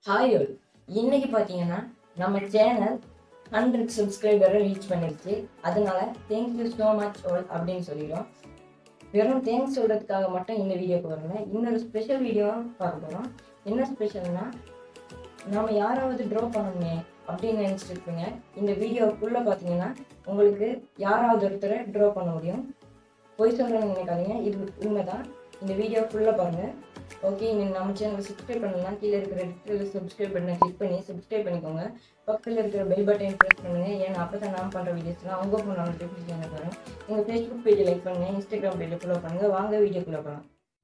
Hi all. இன்னைக்கு பார்த்தீங்கன்னா நம்ம சேனல் ஹண்ட்ரட் சப்ஸ்கிரைபரை ரீச் பண்ணிருச்சு அதனால தேங்க்யூ ஸோ மச் all அப்படின்னு சொல்லிடுறோம் வெறும் தேங்க்ஸ் சொல்கிறதுக்காக மட்டும் இந்த வீடியோக்கு வரல இன்னொரு ஸ்பெஷல் வீடியோ பார்க்க போகிறோம் என்ன ஸ்பெஷல்னா நம்ம யாராவது ட்ரா பண்ணணுமே அப்படின்னு நினச்சிட்டு இருப்பீங்க இந்த வீடியோக்குள்ளே பார்த்தீங்கன்னா உங்களுக்கு யாராவது ஒருத்தரை ட்ரா பண்ண முடியும் பொய் சொல்கிறேன்னு நினைக்காதீங்க இது உண்மைதான் இந்த வீடியோ ஃபுல்லாக பாருங்கள் ஓகே நீங்கள் நம்ம சேனலை சப்ஸ்கிரைப் பண்ணலாம் கீழே இருக்கிற ரெட் சப்ஸ்கிரைப் பண்ண கிளிக் பண்ணி சப்ஸ்கிரைப் பண்ணிக்கோங்க பக்கத்தில் இருக்கிற பெல் பட்டன் ப்ரெஸ் பண்ணுங்கள் ஏன்னா அப்போ தான் நான் பண்ணுற வீடியோஸ்லாம் உங்கள் ஃபோன் நோட்டிஃபிகேஷன் வரும் எங்கள் ஃபேஸ்புக் பேஜை லைக் பண்ணுங்கள் இன்ஸ்டாகிராம் பேஜை ஃபாலோ பண்ணுங்கள் வாங்க வீடியோக்குள்ளே போகலாம்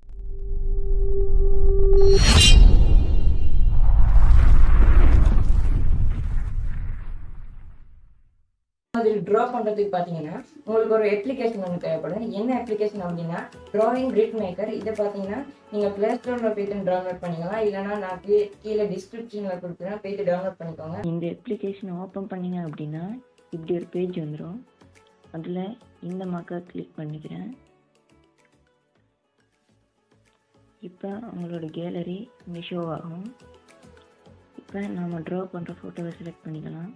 அதில் ட்ரா பண்ணுறதுக்கு பார்த்தீங்கன்னா உங்களுக்கு ஒரு அப்ளிகேஷன் ஒன்று தேவைப்படும் என்ன அப்ளிகேஷன் அப்படின்னா ட்ராயிங் கிரிட் மேக்கர் இதை பார்த்தீங்கன்னா நீங்கள் ப்ளே ஸ்டோரில் போய்ட்டு டவுன்லோட் பண்ணிக்கலாம் இல்லைனா நான் கீழே கீழே டிஸ்கிரிப்ஷனில் கொடுக்குறேன் போய்ட்டு டவுன்லோட் பண்ணிக்கோங்க இந்த அப்ளிகேஷனை ஓப்பன் பண்ணீங்க அப்படின்னா இப்படி ஒரு பேஜ் வந்துடும் அதில் இந்த மார்க்கை கிளிக் பண்ணிக்கிறேன் இப்போ உங்களோட கேலரி இங்கே ஷோ ஆகும் இப்போ நாம் ட்ரா பண்ணுற ஃபோட்டோவை செலக்ட் பண்ணிக்கலாம்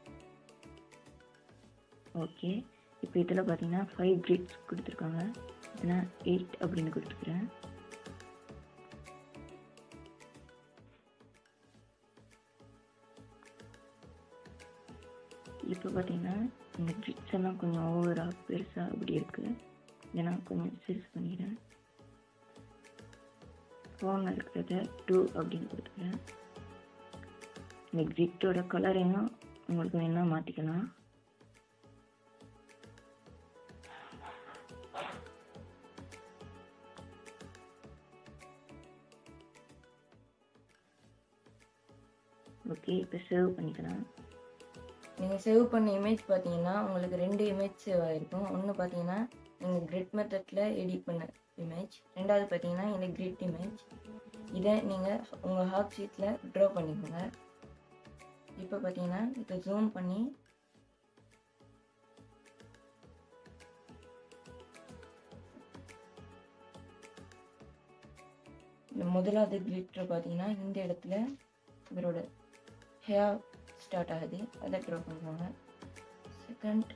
ஓகே இப்போ இதில் பார்த்தீங்கன்னா ஃபைவ் கிரிட்ஸ் கொடுத்துருக்காங்க நான் எயிட் அப்படின்னு கொடுத்துக்கிறேன் இப்போ பார்த்தீங்கன்னா இந்த கிரிட்ஸ் எல்லாம் கொஞ்சம் ஓவராக பெருசாக அப்படி இருக்குது இதை நான் கொஞ்சம் சிறுசு பண்ணிக்கிறேன் ஃபோனில் இருக்கிறத டூ அப்படின்னு கொடுத்துக்கிறேன் இந்த கிரிட்டோட கலரையும் உங்களுக்கு வேணா மாற்றிக்கலாம் ஓகே இப்போ சேவ் பண்ணிக்கலாம் நீங்கள் சேவ் பண்ண இமேஜ் பார்த்தீங்கன்னா உங்களுக்கு ரெண்டு இமேஜ் சேவ் ஆகிருக்கும் ஒன்று பார்த்தீங்கன்னா நீங்கள் கிரிட் மெத்தடில் எடிட் பண்ண இமேஜ் ரெண்டாவது பார்த்தீங்கன்னா இந்த கிரிட் இமேஜ் இதை நீங்கள் உங்கள் ஹாப் ஷீட்டில் ட்ரா பண்ணிக்கோங்க இப்போ பார்த்தீங்கன்னா இதை ஜூம் பண்ணி இந்த முதலாவது கிளிட்டர் பார்த்தீங்கன்னா இந்த இடத்துல இவரோட ஹேர் ஸ்டார்ட் ஆகுது அதை ட்ரா பண்ணுவாங்க செகண்ட்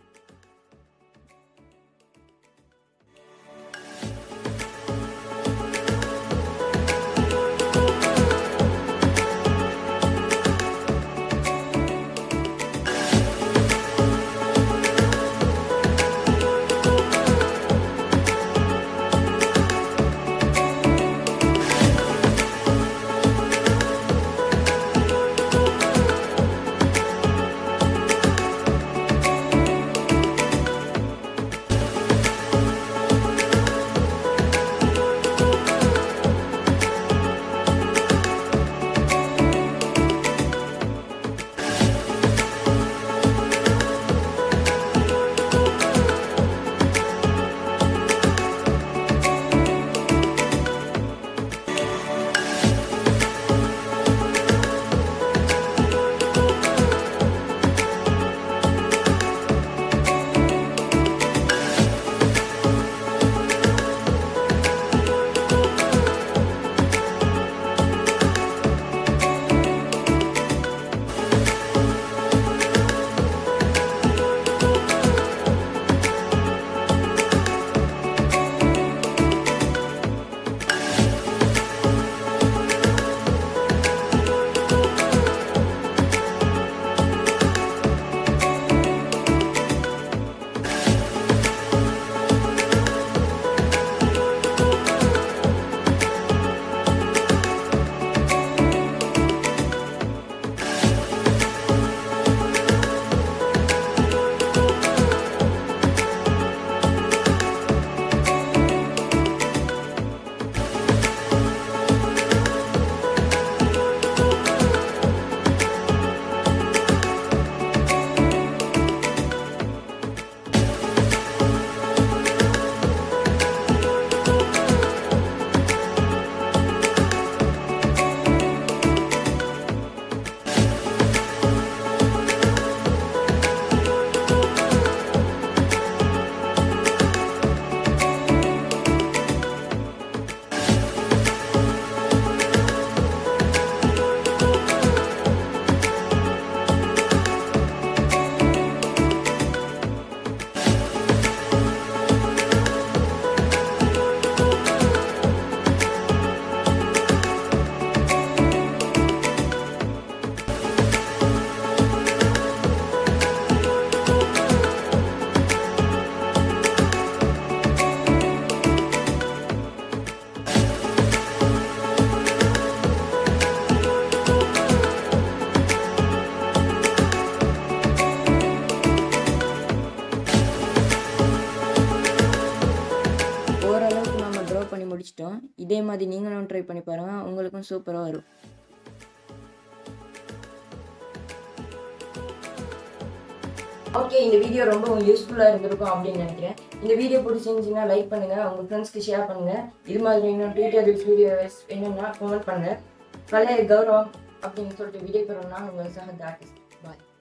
நீங்களும் ட்ரை பண்ணி பாருங்கள் உங்களுக்கும் சூப்பராக வரும் ஓகே இந்த வீடியோ ரொம்ப யூஸ்ஃபுல்லாக இருந்திருக்கும் அப்படின்னு நினைக்கிறேன் இந்த வீடியோ பிடிச்சிருந்துச்சுன்னா லைக் பண்ணுங்க உங்க ஃப்ரெண்ட்ஸ்க்கு ஷேர் பண்ணுங்க இது மாதிரி இன்னும் டீட்டெயில்ஸ் வீடியோ வேணும்னா கமெண்ட் பண்ணுங்க கலை கௌரவம் அப்படின்னு சொல்லிட்டு வீடியோ பெறணும்னா உங்கள் சக ஆர்டிஸ்ட் பாய்